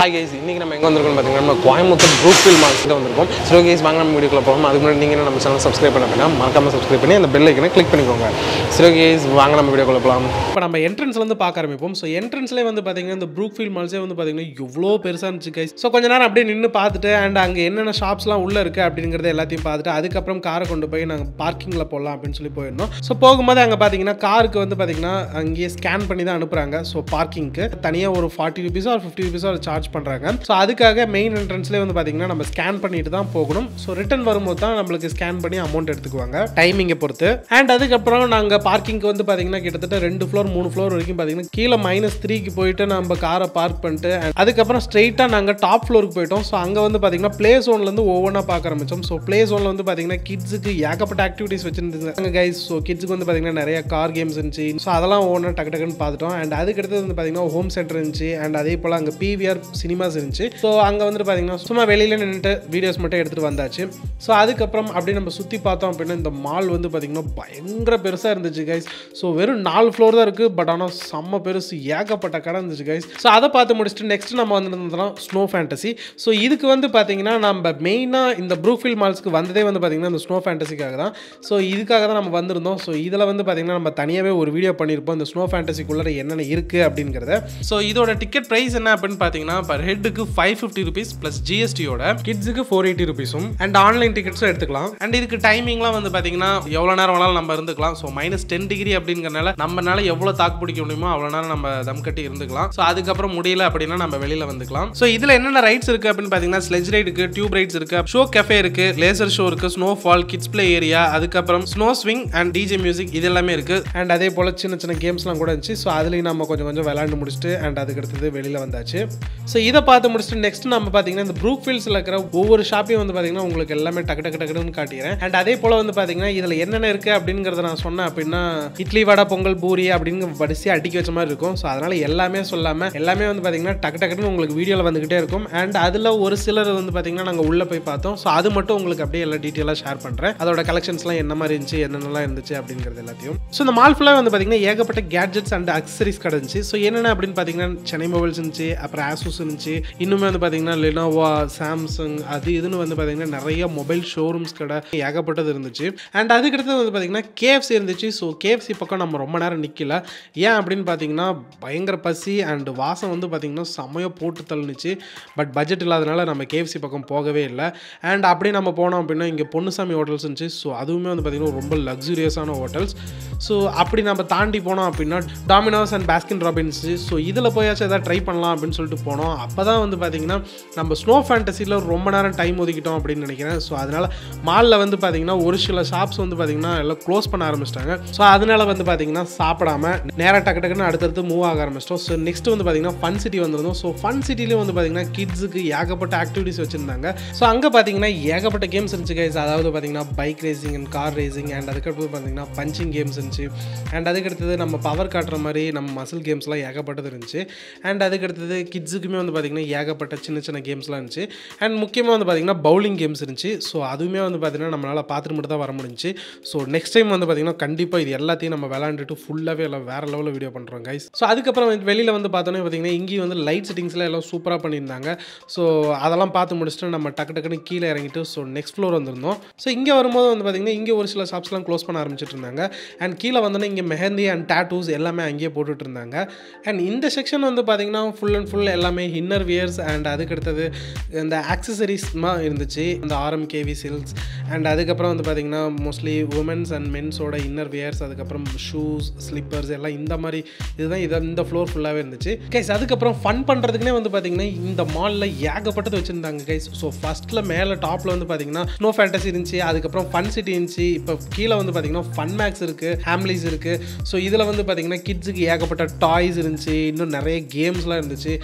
hi guys இன்னைக்கு நம்ம எங்கே வந்திருக்கோம் பார்த்தீங்கன்னா நம்ம கோயம்புத்தூர் ப்ரூக்ஃபீல் மார்க்ஸ்க்கு வந்திருக்கோம் ஸோ கைஸ் வாங்க நம்ம வீடியோக்குள்ள போகணும் அதுக்கு முன்னாடி நீங்கள் நம்ம சேனல் சப்ஸ்கிரைப் பண்ண அப்படின்னா மறக்காம சப்ஸ்கிரைப் பண்ணி அந்த பெல் ஐக்கனை கிளிக் பண்ணிக்கோங்க ஸோ கைஸ் வாங்க நம்ம வீடியோக்குள்ள போகலாம் இப்போ நம்ம என்ட்ரன்ஸ்லேருந்து பார்க்க ஆரம்பிப்போம் ஸோ என்ட்ரன்ஸ்லேயே வந்து பார்த்தீங்கன்னா இந்த ப்ரூக்ஃபீல்ட் மால்ஸே வந்து பார்த்தீங்கன்னா எவ்வளோ பெருசாக இருந்துச்சு கைஸ் ஸோ கொஞ்ச நேரம் அப்படியே நின்று பார்த்துட்டு அண்ட் அங்கே என்னென்ன ஷாப்ஸ்லாம் உள்ளே இருக்குது அப்படிங்கிறத எல்லாத்தையும் பார்த்துட்டு அதுக்கப்புறம் காரை கொண்டு போய் நாங்கள் பார்க்கிங்கில் போடலாம் அப்படின்னு சொல்லி போயிருந்தோம் ஸோ போகும்போது அங்கே பார்த்தீங்கன்னா காருக்கு வந்து பார்த்தீங்கன்னா அங்கேயே ஸ்கேன் பண்ணி தான் அனுப்புகிறாங்க ஸோ பார்க்கிங்க்கு தனியாக ஒரு ஃபார்ட்டி ருபீஸோ ஒரு ஃபிஃப்டி ருபீஸோ சார்ஜ் பண்ணுறாங்க ஸோ அதுக்காக மெயின் என்ட்ரன்ஸ்லேயே வந்து பார்த்தீங்கன்னா நம்ம ஸ்கேன் பண்ணிட்டு தான் போகணும் ஸோ ரிட்டர்ன் வரும்போது தான் நம்மளுக்கு ஸ்கேன் பண்ணி அமௌண்ட் எடுத்துக்குவாங்க டைமிங்கை பொறுத்து அண்ட் அதுக்கப்புறம் நாங்கள் பார்க்கிங்க்கு வந்து பார்த்தீங்கன்னா கிட்டத்தட்ட ரெண்டு ஃப்ளோர் மூணு ஃப்ளோர் வரைக்கும் பார்த்தீங்கன்னா கீழே மைனஸ் த்ரீக்கு போயிட்டு நம்ம காரை பார்க் பண்ணிட்டு and அதுக்கப்புறம் ஸ்ட்ரெயிட்டாக நாங்கள் டாப் ஃப்ளோருக்கு போயிட்டோம் ஸோ அங்கே வந்து பார்த்தீங்கன்னா ப்ளே ஜோன்லேருந்து ஒவ்வொன்றா பார்க்க ஆரம்பிச்சோம் ஸோ ப்ளே ஜோனில் வந்து பார்த்தீங்கன்னா கிட்ஸுக்கு ஏகப்பட்ட ஆக்டிவிட்டிஸ் வச்சிருந்தாங்க கைஸ் ஸோ கிட்ஸுக்கு வந்து பார்த்தீங்கன்னா நிறைய கார் கேம்ஸ் இருந்துச்சு ஸோ அதெல்லாம் ஒவ்வொன்றா டக்கு டக்குன்னு பார்த்துட்டோம் அண்ட் அதுக்கடுத்து வந்து பார்த்தீங்கன்னா ஹோம் சென்டர் இருந்துச்சு அண்ட் அதே போல் அங்கே பிவிஆர் சினிமாஸ் இருந்துச்சு ஸோ அங்கே வந்துட்டு பார்த்தீங்கன்னா சும்மா வெளியில் நின்றுட்டு வீடியோஸ் மட்டும் எடுத்துகிட்டு வந்தாச்சு ஸோ அதுக்கப்புறம் அப்படியே நம்ம சுற்றி பார்த்தோம் அப்படின்னா இந்த மால் வந்து பார்த்தீங்கன்னா பயங்கர பெருசாக இருந்துச்சு கைஸ் ஸோ வெறும் நாலு ஃப்ளோர் தான் இருக்குது பட் ஆனால் செம்ம பெருசு ஏகப்பட்ட கடை இருந்துச்சு கைஸ் ஸோ அதை பார்த்து முடிச்சுட்டு நெக்ஸ்ட் நம்ம வந்துருந்தோம் ஸ்னோ ஃபேண்டசி ஸோ இதுக்கு வந்து பார்த்தீங்கன்னா நம்ம மெயினாக இந்த ப்ரூஃபீல் மால்ஸ்க்கு வந்ததே வந்து பார்த்தீங்கன்னா இந்த ஸ்னோ ஃபேண்டசிக்காக தான் ஸோ இதுக்காக தான் நம்ம வந்திருந்தோம் ஸோ இதில் வந்து பார்த்தீங்கன்னா நம்ம தனியாகவே ஒரு வீடியோ பண்ணியிருப்போம் இந்த ஸ்னோ ஃபேண்டசிக்குள்ளே என்னென்ன இருக்குது அப்படிங்கிறத ஸோ இதோட டிக்கெட் ப்ரைஸ் என்ன அப்படின்னு பார்த்தீங்கன்னா பர் ஹெட்டுக்கு ஃபைவ் ஃபிஃப்டி ருபீஸ் ப்ளஸ் ஜிஎஸ்டியோட கிட்ஸுக்கு ஃபோர் எயிட்டி ருபீஸும் அண்ட் ஆன்லைன் டிக்கெட்ஸும் எடுத்துக்கலாம் அண்ட் இதுக்கு டைமிங்லாம் வந்து பார்த்தீங்கன்னா எவ்வளோ நேரம் வேணாலும் நம்ம இருந்துக்கலாம் ஸோ மைனஸ் டென் டிகிரி அப்படிங்கிறனால நம்மனால எவ்வளோ தாக்கு பிடிக்க முடியுமோ அவ்வளோ நேரம் நம்ம தம் கட்டி இருந்துக்கலாம் ஸோ அதுக்கப்புறம் முடியல அப்படின்னா நம்ம வெளியில் வந்துக்கலாம் ஸோ இதில் என்னென்ன ரைட்ஸ் இருக்குது அப்படின்னு பார்த்தீங்கன்னா ஸ்லெஜ் ரைட் இருக்குது டியூப் ரைட்ஸ் இருக்குது ஷோ கஃபே இருக்குது லேசர் ஷோ இருக்குது snowfall kids play area அதுக்கப்புறம் snow swing and DJ music இது எல்லாமே இருக்குது அண்ட் அதே போல் சின்ன சின்ன கேம்ஸ்லாம் கூட இருந்துச்சு ஸோ அதுலேயும் நம்ம கொஞ்சம் கொஞ்சம் விளையாண்டு முடிச்சுட்டு அண்ட் அதுக்கு அடுத்தது வெளியில் வந்தாச்சு ஸோ இதை பார்த்து முடிச்சுட்டு நெக்ஸ்ட் நம்ம பார்த்தீங்கன்னா இந்த ப்ரூக் ஃபீல்ட்ஸில் இருக்கிற ஒவ்வொரு ஷாப்பையும் வந்து பார்த்தீங்கன்னா உங்களுக்கு எல்லாமே டக்கு டக்கு டக்குன்னு காட்டிடுறேன் அண்ட் அதே போல் வந்து பார்த்தீங்கன்னா இதில் என்னென்ன இருக்குது அப்படிங்கிறத நான் சொன்னேன் அப்படின்னா இட்லி வடை பொங்கல் பூரி அப்படின்னு வரிசையாக அடுக்கி வச்ச மாதிரி இருக்கும் ஸோ அதனால் எல்லாமே சொல்லாமல் எல்லாமே வந்து பார்த்தீங்கன்னா டக்கு டக்குன்னு உங்களுக்கு வீடியோவில் வந்துக்கிட்டே இருக்கும் அண்ட் அதில் ஒரு சிலர் வந்து பார்த்தீங்கன்னா நாங்கள் உள்ளே போய் பார்த்தோம் ஸோ அது மட்டும் உங்களுக்கு அப்படியே எல்லா டீட்டெயிலாக ஷேர் பண்ணுறேன் அதோட கலெக்ஷன்ஸ்லாம் என்ன மாதிரி இருந்துச்சு என்னென்னலாம் இருந்துச்சு அப்படிங்கிறது எல்லாத்தையும் ஸோ இந்த மால் ஃபுல்லாக வந்து பார்த்தீங்கன்னா ஏகப்பட்ட கேட்ஜெட்ஸ் அண்ட் அக்சரிஸ் கடை இருந்துச்சு ஸோ என்னென்ன அப்படின்னு பார்த்தீங்கன்னா சென்னை மொபைல்ஸ் இருந்துச்சு அப்புறம் ஆசூஸ் இருந்துச்சு இன்னுமே வந்து பார்த்தீங்கன்னா லெனோவா சாம்சங் அது இதுன்னு வந்து பார்த்தீங்கன்னா நிறைய மொபைல் ஷோரூம்ஸ் கடை ஏகப்பட்டது இருந்துச்சு அண்ட் அதுக்கடுத்து வந்து பார்த்தீங்கன்னா கேஎஃப்சி இருந்துச்சு ஸோ கேஎஃப்சி பக்கம் நம்ம ரொம்ப நேரம் நிற்கல ஏன் அப்படின்னு பார்த்தீங்கன்னா பயங்கர பசி அண்ட் வாசம் வந்து பார்த்தீங்கன்னா செமையாக போட்டு தள்ளுனுச்சு பட் பட்ஜெட் இல்லாதனால நம்ம கேஎஃப்சி பக்கம் போகவே இல்லை அண்ட் அப்படியே நம்ம போனோம் அப்படின்னா இங்கே பொன்னுசாமி ஹோட்டல்ஸ் இருந்துச்சு ஸோ அதுவுமே வந்து பார்த்தீங்கன்னா ரொம்ப லக்ஸுரியஸான ஹோட்டல்ஸ் ஸோ அப்படி நம்ம தாண்டி போனோம் அப்படின்னா Domino's and Baskin Robbins so இதில் போயாச்சும் எதாவது ட்ரை பண்ணலாம் அப்படின்னு சொல்லிட்டு போனோம் அப்போ தான் வந்து பார்த்தீங்கன்னா நம்ம ஸ்னோ ஃபேண்டசியில் ரொம்ப நேரம் டைம் ஒதுக்கிட்டோம் அப்படின்னு நினைக்கிறேன் ஸோ அதனால் மாலில் வந்து பார்த்தீங்கன்னா ஒரு சில ஷாப்ஸ் வந்து பார்த்தீங்கன்னா எல்லாம் க்ளோஸ் பண்ண ஆரம்பிச்சிட்டாங்க ஸோ அதனால வந்து பார்த்தீங்கன்னா சாப்பிடாம நேராக டக்கு டக்குன்னு அடுத்தடுத்து மூவ் ஆக ஆரம்பிச்சிட்டோம் ஸோ நெக்ஸ்ட் வந்து பார்த்தீங்கன்னா ஃபன் சிட்டி வந்திருந்தோம் ஸோ ஃபன் சிட்டிலையும் வந்து பார்த்தீங்கன்னா கிட்ஸுக்கு ஏகப்பட்ட ஆக்டிவிட்டிஸ் வச்சுருந்தாங்க ஸோ அங்கே பார்த்தீங்கன்னா ஏகப்பட்ட கேம்ஸ் இருந்துச்சு கைஸ் அதாவது பார்த்தீங்கன்னா bike racing and car racing and அதுக்கடுத்து பார்த்தீங்கன்னா பஞ்சிங் கேம்ஸ் இருந்துச்சு அண்ட் அதுக்கடுத்தது நம்ம பவர் காட்டுற மாதிரி நம்ம மசில் கேம்ஸ்லாம் ஏகப்பட்டது இருந்துச்சு அண்ட் அதுக்கடுத்தது கிட்ஸுக்குமே வந்து பார்த்தீங்கன்னா ஏகப்பட்ட சின்ன சின்ன கேம்ஸ்லாம் இருந்துச்சு அண்ட் முக்கியமாக வந்து பார்த்தீங்கன்னா பவுலிங் கேம்ஸ் இருந்துச்சு ஸோ அதுவுமே வந்து பார்த்தீங்கன்னா நம்மளால் பார்த்துட்டு மட்டும் தான் வர முடிஞ்சுச்சு ஸோ நெக்ஸ்ட் டைம் வந்து பார்த்தீங்கன்னா கண்டிப்பாக இது எல்லாத்தையும் நம்ம விளாண்டுட்டு ஃபுல்லாகவே எல்லாம் வேறு லெவலில் வீடியோ பண்ணுறோம் கைஸ் ஸோ அதுக்கப்புறம் வந்து வெளியில் வந்து பார்த்தோன்னே பார்த்தீங்கன்னா இங்கேயும் வந்து லைட் செட்டிங்ஸ்லாம் எல்லாம் சூப்பராக பண்ணியிருந்தாங்க ஸோ அதெல்லாம் பார்த்து முடிச்சுட்டு நம்ம டக்கு டக்குன்னு கீழே இறங்கிட்டு ஸோ நெக்ஸ்ட் ஃப்ளோர் வந்திருந்தோம் ஸோ இங்கே வரும்போது வந்து பார்த்தீங்கன்னா இங்கே ஒரு சில ஷாப்ஸ்லாம் க்ளோஸ் பண்ண ஆரம்பிச்சிட்டு இருந்தாங்க அண்ட் கீழே வந்தோன்னே இங்கே மெஹந்தி அண்ட் டேட்டூஸ் எல்லாமே அங்கேயே போட்டுட்டு இருந்தாங்க அண்ட் இந்த செக்ஷன் வந்து பார்த்தீங்கன்னா ஃபுல் அண்ட் ஃபுல் எல்லாமே இன்னர் வியர்ஸ் அண்ட் அதுக்கடுத்தது இந்த ஆக்சசரிஸ்மாக இருந்துச்சு இந்த ஆர்எம் கேவி சில்ஸ் அண்ட் அதுக்கப்புறம் வந்து பார்த்தீங்கன்னா மோஸ்ட்லி உமன்ஸ் அண்ட் மென்ஸோட இன்னர் வியர்ஸ் அதுக்கப்புறம் ஷூஸ் ஸ்லிப்பர்ஸ் எல்லாம் இந்த மாதிரி இதுதான் இதை இந்த ஃப்ளோர் ஃபுல்லாகவே இருந்துச்சு கைஸ் அதுக்கப்புறம் ஃபன் பண்ணுறதுக்குனே வந்து பார்த்தீங்கன்னா இந்த மாலில் ஏகப்பட்டது வச்சுருந்தாங்க கைஸ் ஸோ ஃபஸ்ட்டில் மேலே டாப்பில் வந்து பார்த்தீங்கன்னா ஸ்னோ ஃபேண்டசி இருந்துச்சு அதுக்கப்புறம் ஃபன் சிட்டி இருந்துச்சு இப்போ கீழே வந்து பார்த்தீங்கன்னா ஃபன் மேக்ஸ் இருக்குது ஹேம்லிஸ் இருக்குது ஸோ இதில் வந்து பார்த்தீங்கன்னா கிட்ஸுக்கு ஏகப்பட்ட டாய்ஸ் இருந்துச்சு இன்னும் நிறைய கேம்ஸ்லாம் இருந்துச்சு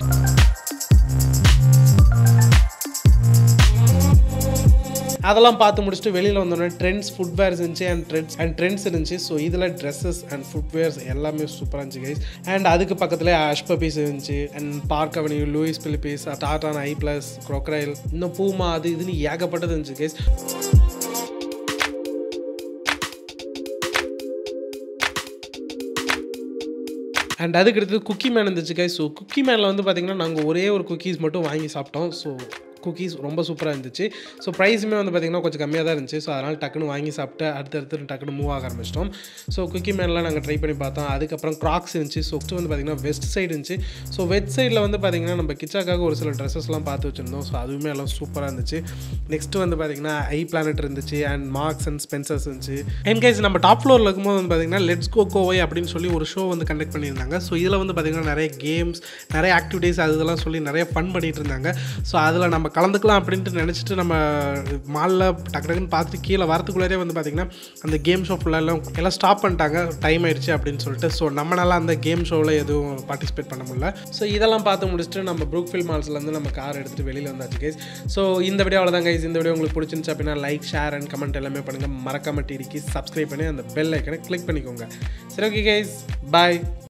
அதெல்லாம் பார்த்து முடிச்சுட்டு வெளியில் வந்தோடனே ட்ரெண்ட்ஸ் ஃபுட்வேர்ஸ் இருந்துச்சு அண்ட் ட்ரெண்ட்ஸ் அண்ட் ட்ரெண்ட்ஸ் இருந்துச்சு ஸோ இதில் ட்ரெஸ்ஸஸ் அண்ட் ஃபுட்வேர்ஸ் எல்லாமே சூப்பராக இருந்துச்சு கைஸ் அண்ட் அதுக்கு பக்கத்தில் அஷ் பப்பீஸ் இருந்துச்சு and Park Avenue Louis Philippe டாட்டான் ஐ ப்ளஸ் க்ரோக்ரைல் இன்னும் பூமா அது இதுன்னு ஏகப்பட்டது இருந்துச்சு கைஸ் அண்ட் அதுக்கு அடுத்தது குக்கி மேன் இருந்துச்சு கைஸ் ஸோ குக்கி மேனில் வந்து பார்த்திங்கன்னா நாங்கள் ஒரே ஒரு குக்கீஸ் மட்டும் வாங்கி சாப்பிட்டோம் ஸோ குக்கீஸ் ரொம்ப சூப்பராக இருந்துச்சு ஸோ ப்ரைஸுமே வந்து பார்த்திங்கன்னா கொஞ்சம் கம்மியாக தான் இருந்துச்சு ஸோ அதனால் டக்குன்னு வாங்கி சாப்பிட்டு அடுத்து அடுத்து டக்குன்னு மூவ் ஆக ஆரம்பிச்சிட்டோம் ஸோ குக்கி மேன்லாம் நாங்கள் ட்ரை பண்ணி பார்த்தோம் அதுக்கப்புறம் க்ராக்ஸ் இருந்துச்சு ஸோ வந்து பார்த்திங்கன்னா வெஸ்ட் சைடு இருந்துச்சு ஸோ வெஸ்ட் சைடில் வந்து பார்த்திங்கன்னா நம்ம கிச்சாக்காக ஒரு சில ட்ரெஸ்ஸஸ்லாம் பார்த்து வச்சுருந்தோம் ஸோ அதுவுமே எல்லாம் சூப்பராக இருந்துச்சு நெக்ஸ்ட்டு வந்து பார்த்திங்கன்னா ஐ பிளானட் இருந்துச்சு அண்ட் மார்க்ஸ் அண்ட் ஸ்பென்சர்ஸ் இருந்துச்சு அண்ட் கைஸ் நம்ம டாப் ஃப்ளோரில் இருக்கும்போது வந்து பார்த்திங்கன்னா லெட்ஸ் கோ கோவை அப்படின்னு சொல்லி ஒரு ஷோ வந்து கண்டக்ட் பண்ணியிருந்தாங்க ஸோ இதில் வந்து பார்த்திங்கன்னா நிறைய கேம்ஸ் நிறைய ஆக்டிவிட்டீஸ் அது இதெல்லாம் சொல்லி நிறைய ஃபன் பண்ணிகிட்டு இருந்தாங்க ஸோ அதில் நம்ம கலந்துக்கலாம் அப்படின்ட்டு நினச்சிட்டு நம்ம மாலில் டக்கு டக்குன்னு பார்த்துட்டு கீழே வரத்துக்குள்ளே வந்து பார்த்திங்கன்னா அந்த கேம் ஷோ ஃபுல்லாக எல்லாம் எல்லாம் ஸ்டாப் பண்ணிட்டாங்க டைம் ஆயிடுச்சு அப்படின்னு சொல்லிட்டு ஸோ நம்மளால அந்த கேம் ஷோவில் எதுவும் பார்ட்டிசிபேட் பண்ண முடியல ஸோ இதெல்லாம் பார்த்து முடிச்சுட்டு நம்ம ப்ரூக்ஃபீல் மால்ஸ்லேருந்து நம்ம கார் எடுத்துகிட்டு வெளியில் வந்தாச்சு கைஸ் ஸோ இந்த வீடியோ அவ்வளோதான் கைஸ் இந்த வீடியோ உங்களுக்கு பிடிச்சிருந்துச்சு அப்படின்னா லைக் ஷேர் அண்ட் கமெண்ட் எல்லாமே பண்ணுங்கள் மறக்காம டிடிக்கு சப்ஸ்கிரைப் பண்ணி அந்த பெல் ஐக்கனை கிளிக் பண்ணிக்கோங்க சரி ஓகே கைஸ் பாய்